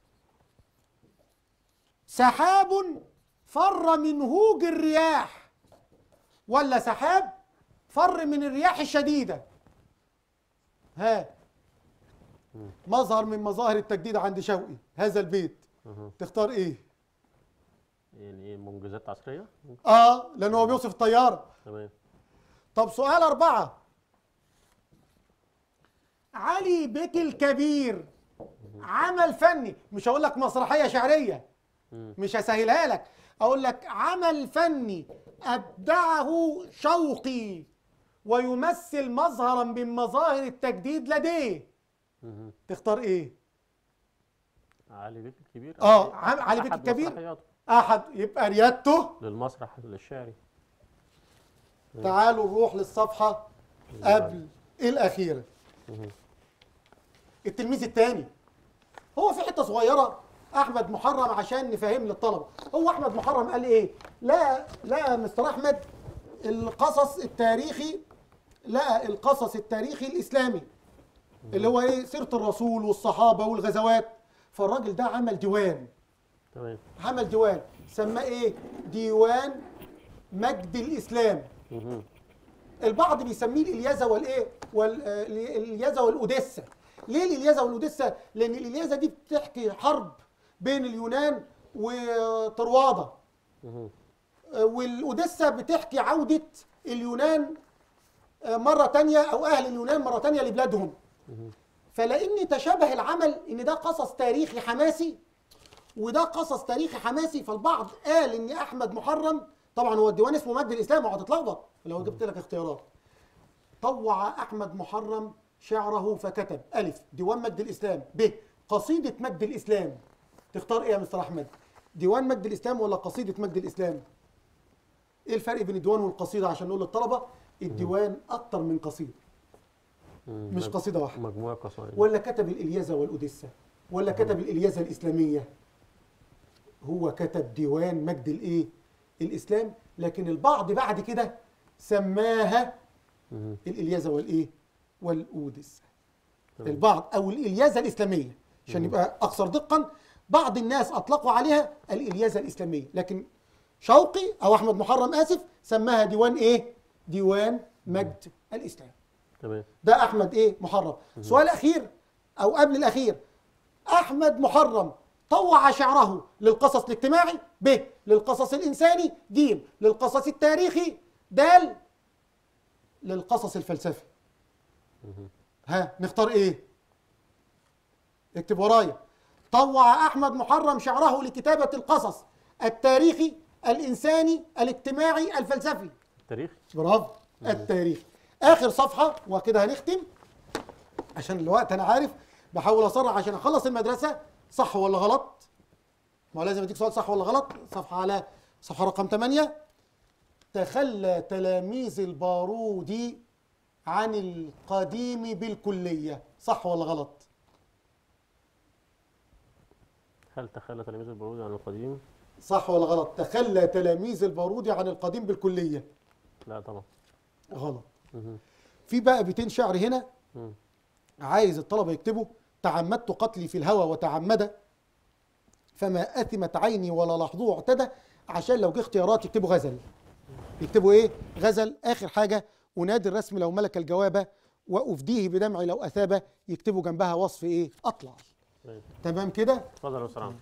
سحاب فر من هوج الرياح ولا سحاب فر من الرياح الشديده ها مظهر من مظاهر التجديد عند شوقي هذا البيت مهم. تختار ايه يعني إيه منجزات عصريه اه لان هو بيوصف الطياره تمام طب سؤال أربعة علي بك الكبير عمل فني مش هقول لك مسرحية شعرية مم. مش هسهلها لك أقول لك عمل فني أبدعه شوقي ويمثل مظهرا من مظاهر التجديد لديه مهم. تختار إيه؟ علي بيك الكبير آه، عم- علي بيك أحد الكبير؟ مسرحياته أحد يبقى ريادته للمسرح الشعري تعالوا نروح للصفحة قبل الأخيرة مهم. التلميذ الثاني هو في حته صغيره احمد محرم عشان نفهم للطلبه هو احمد محرم قال ايه لا لا مستر احمد القصص التاريخي لا القصص التاريخي الاسلامي اللي هو ايه سيره الرسول والصحابه والغزوات فالراجل ده عمل ديوان تمام عمل ديوان سماه ايه ديوان مجد الاسلام مهم. البعض بيسميه الالياذه والايه والالياذه والاوديسا ليه الالياذه والاوديسا لان الالياذه دي بتحكي حرب بين اليونان وطرواده مهم. والاوديسا بتحكي عوده اليونان مره تانية او اهل اليونان مره تانية لبلادهم فلان تشابه العمل ان ده قصص تاريخي حماسي وده قصص تاريخي حماسي فالبعض قال ان احمد محرم طبعا هو الديوان اسمه مجد الاسلام وهتتلخبط لو جبت لك اختيارات طوع احمد محرم شعره فكتب الف ديوان مجد الاسلام ب قصيده مجد الاسلام تختار ايه يا مستر احمد ديوان مجد الاسلام ولا قصيده مجد الاسلام ايه الفرق بين الديوان والقصيده عشان نقول للطلبه الديوان اكتر من قصيده مم. مش مج- قصيده واحده مجموعه قصائد ولا كتب الإلياذة والأوديسا ولا كتب الإلياذة الإسلامية هو كتب ديوان مجد الإيه الإسلام لكن البعض بعد كده سماها مهم. الإلياذة والإيه والأوديسا تمام. البعض أو الإلياذة الإسلامية عشان يبقى أكثر دقا بعض الناس أطلقوا عليها الإلياذة الإسلامية لكن شوقي أو أحمد محرم آسف سماها ديوان إيه ديوان مجد الإسلام تمام ده احمد ايه محرم سؤال اخير او قبل الاخير احمد محرم طوع شعره للقصص الاجتماعي ب للقصص الانساني ج للقصص التاريخي د للقصص الفلسفي ها نختار ايه اكتب ورايا طوع احمد محرم شعره لكتابه القصص التاريخي الانساني الاجتماعي الفلسفي التاريخ برافو التاريخ اخر صفحه وكده هنختم عشان الوقت انا عارف بحاول اسرع عشان اخلص المدرسه صح ولا غلط ما هو لازم اديك سؤال صح ولا غلط صفحه على صفحه رقم 8 تخلى تلاميذ البارودي عن القديم بالكليه صح ولا غلط هل تخلى تلاميذ البرودي عن القديم؟ صح ولا غلط تخلى تلاميذ البارودي عن القديم بالكليه لا طبعا غلط مهم. في بقى بيتين شعر هنا مم. عايز الطلبة يكتبوا تعمدت قتلي في الهوى وتعمد فما أثمت عيني ولا لحظه اعتدى عشان لو جه اختيارات يكتبوا غزل يكتبوا ايه غزل آخر حاجة أنادي الرسم لو ملك الجواب وأفديه بدمعي لو أثاب يكتبوا جنبها وصف ايه أطلع طيب. تمام كده اتفضل يا استاذ عمرو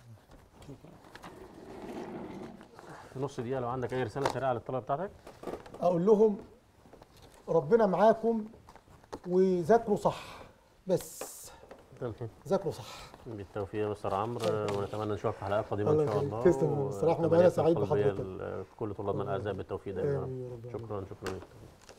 نص دقيقة لو عندك أي رسالة سريعة للطلبة بتاعتك أقول لهم ربنا معاكم وذاكروا صح بس تمام. ذاكروا صح بالتوفيق يا مستر عمرو ونتمنى نشوفك في حلقات قادمة الله إن شاء يخليك. الله تسلم يا مستر أحمد، وأنا وتمنياتنا سعيد القلبية بحضرتك. لكل طلابنا الأعزاء بالتوفيق دايما آمين يا رب العالمين. شكرا شكرا